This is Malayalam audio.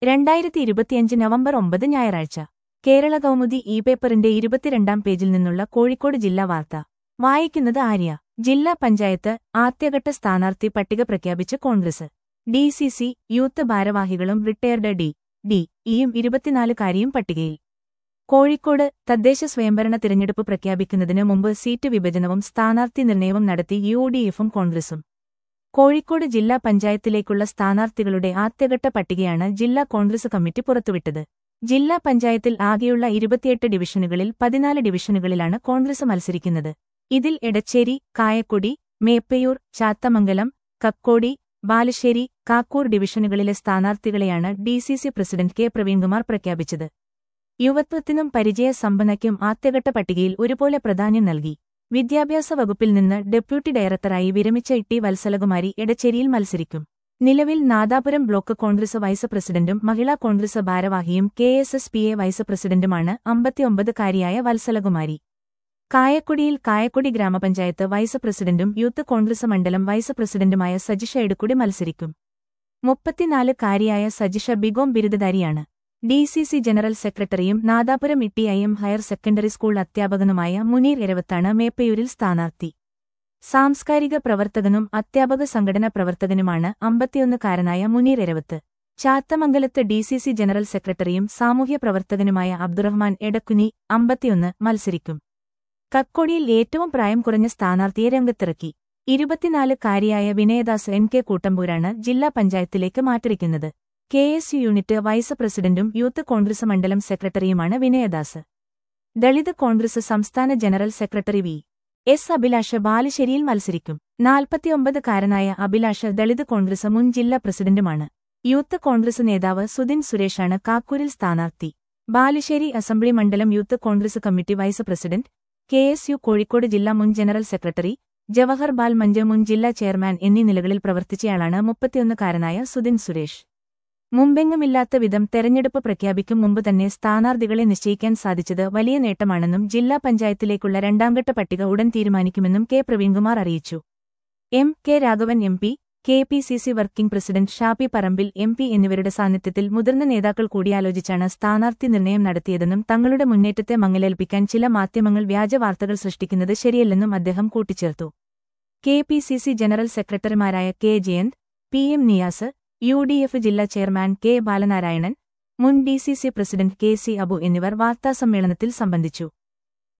രണ്ടായിരത്തി ഇരുപത്തിയഞ്ച് നവംബർ ഒമ്പത് ഞായറാഴ്ച കേരള കൗമുദി ഇ പേപ്പറിന്റെ ഇരുപത്തിരണ്ടാം പേജിൽ നിന്നുള്ള കോഴിക്കോട് ജില്ലാ വാർത്ത വായിക്കുന്നത് ആര്യ ജില്ലാ പഞ്ചായത്ത് ആദ്യഘട്ട സ്ഥാനാർത്ഥി പട്ടിക പ്രഖ്യാപിച്ച് Congress D C C youth ഭാരവാഹികളും റിട്ടയർഡ് ഡി ഡി ഇയും ഇരുപത്തിനാലുകാരിയും പട്ടികയിൽ കോഴിക്കോട് തദ്ദേശ സ്വയംഭരണ തിരഞ്ഞെടുപ്പ് പ്രഖ്യാപിക്കുന്നതിന് മുമ്പ് സീറ്റ് വിഭജനവും സ്ഥാനാർത്ഥി നിർണയവും നടത്തി യു ഡി എഫും കോൺഗ്രസും കോഴിക്കോട് ജില്ലാ പഞ്ചായത്തിലേക്കുള്ള സ്ഥാനാർത്ഥികളുടെ ആദ്യഘട്ട പട്ടികയാണ് ജില്ലാ കോൺഗ്രസ് കമ്മിറ്റി പുറത്തുവിട്ടത് ജില്ലാ പഞ്ചായത്തിൽ ആകെയുള്ള ഇരുപത്തിയെട്ട് ഡിവിഷനുകളിൽ പതിനാല് ഡിവിഷനുകളിലാണ് കോൺഗ്രസ് മത്സരിക്കുന്നത് ഇതിൽ എടച്ചേരി കായക്കൊടി മേപ്പയൂർ ചാത്തമംഗലം കക്കോടി ബാലുശ്ശേരി കാക്കൂർ ഡിവിഷനുകളിലെ സ്ഥാനാർത്ഥികളെയാണ് D C C president K Praveenkumar പ്രഖ്യാപിച്ചത് യുവത്വത്തിനും പരിചയ സമ്പന്നയ്ക്കും ആദ്യഘട്ട പട്ടികയിൽ ഒരുപോലെ പ്രാധാന്യം നൽകി വിദ്യാഭ്യാസ വകുപ്പിൽ നിന്ന് ഡെപ്യൂട്ടി ഡയറക്ടറായി വിരമിച്ച ഇട്ടി വത്സലകുമാരി എടച്ചേരിയിൽ മത്സരിക്കും നിലവിൽ നാദാപുരം ബ്ലോക്ക് കോൺഗ്രസ് വൈസ് പ്രസിഡന്റും മഹിളാ കോൺഗ്രസ് ഭാരവാഹിയും K S S P A vice പ്രസിഡന്റുമാണ് അമ്പത്തിയൊമ്പതുകാരിയായ വത്സലകുമാരി കായക്കൊടിയിൽ കായക്കൊടി ഗ്രാമപഞ്ചായത്ത് വൈസ് പ്രസിഡന്റും യൂത്ത് കോൺഗ്രസ് മണ്ഡലം വൈസ് പ്രസിഡന്റുമായ സജിഷ എടുക്കുടി മത്സരിക്കും മുപ്പത്തിനാലുകാരിയായ സജിഷ ബിഗോം ബിരുദധാരിയാണ് ഡി സി സി ജനറൽ സെക്രട്ടറിയും നാദാപുരം ഇട്ടിഐഎം ഹയർ സെക്കൻഡറി സ്കൂൾ അധ്യാപകനുമായ മുനീർ എരവത്താണ് മേപ്പയൂരിൽ സ്ഥാനാർത്ഥി സാംസ്കാരിക പ്രവർത്തകനും അധ്യാപക സംഘടനാ പ്രവർത്തകനുമാണ് അമ്പത്തിയൊന്നുകാരനായ മുനീർ എരവത്ത് ചാത്തമംഗലത്ത് ഡി സി സി ജനറൽ സെക്രട്ടറിയും സാമൂഹ്യ പ്രവർത്തകനുമായ അബ്ദുറഹ്മാൻ എടക്കുനി അമ്പത്തിയൊന്ന് മത്സരിക്കും കക്കോടിയിൽ ഏറ്റവും പ്രായം കുറഞ്ഞ സ്ഥാനാർത്ഥിയെ രംഗത്തിറക്കി ഇരുപത്തിനാലുകാരിയായ വിനയദാസ് എൻ കെ കൂട്ടമ്പൂരാണ് ജില്ലാ പഞ്ചായത്തിലേക്ക് മാറ്റിരിക്കുന്നത് K S U unit vice പ്രസിഡന്റും യൂത്ത് കോൺഗ്രസ് മണ്ഡലം സെക്രട്ടറിയുമാണ് വിനയദാസ് ദളിത് കോൺഗ്രസ് സംസ്ഥാന general secretary V S Abhilash ബാലുശ്ശേരിയിൽ മത്സരിക്കും നാൽപ്പത്തിയൊമ്പതുകാരനായ അഭിലാഷ് ദളിത് കോൺഗ്രസ് മുൻ ജില്ലാ പ്രസിഡന്റുമാണ് യൂത്ത് കോൺഗ്രസ് നേതാവ് സുദിൻ സുരേഷാണ് കാക്കൂരിൽ സ്ഥാനാർത്ഥി ബാലുശ്ശേരി അസംബ്ലി മണ്ഡലം youth Congress committee vice president K S U Kozhikode ജില്ലാ മുൻ ജനറൽ സെക്രട്ടറി ജവഹർ ബാൽ മഞ്ച് മുൻ ജില്ലാ ചെയർമാൻ എന്നീ നിലകളിൽ പ്രവർത്തിച്ചയാളാണ് മുപ്പത്തിയൊന്നുകാരനായ സുദിൻ സുരേഷ് മുമ്പെങ്ങുമില്ലാത്ത വിധം തെരഞ്ഞെടുപ്പ് പ്രഖ്യാപിക്കും മുമ്പ് തന്നെ സ്ഥാനാർത്ഥികളെ നിശ്ചയിക്കാൻ സാധിച്ചത് വലിയ നേട്ടമാണെന്നും ജില്ലാ പഞ്ചായത്തിലേക്കുള്ള രണ്ടാംഘട്ട പട്ടിക ഉടൻ തീരുമാനിക്കുമെന്നും കെ പ്രവീൺകുമാർ അറിയിച്ചു M K Raghavan M P K P C C working president Shafi Parambil M P എന്നിവരുടെ സാന്നിധ്യത്തിൽ മുതിർന്ന നേതാക്കൾ കൂടിയാലോചിച്ചാണ് സ്ഥാനാർത്ഥി നിർണയം നടത്തിയതെന്നും തങ്ങളുടെ മുന്നേറ്റത്തെ മങ്ങലേൽപ്പിക്കാൻ ചില മാധ്യമങ്ങൾ വ്യാജ വാർത്തകൾ സൃഷ്ടിക്കുന്നത് ശരിയല്ലെന്നും അദ്ദേഹം കൂട്ടിച്ചേർത്തു K P C C general സെക്രട്ടറിമാരായ K Jayanth P M Niyas U D F ജില്ലാ ചെയർമാൻ കെ ബാലനാരായണൻ മുൻ D C C president K C Abu എന്നിവർ വാർത്താസമ്മേളനത്തിൽ സംബന്ധിച്ചു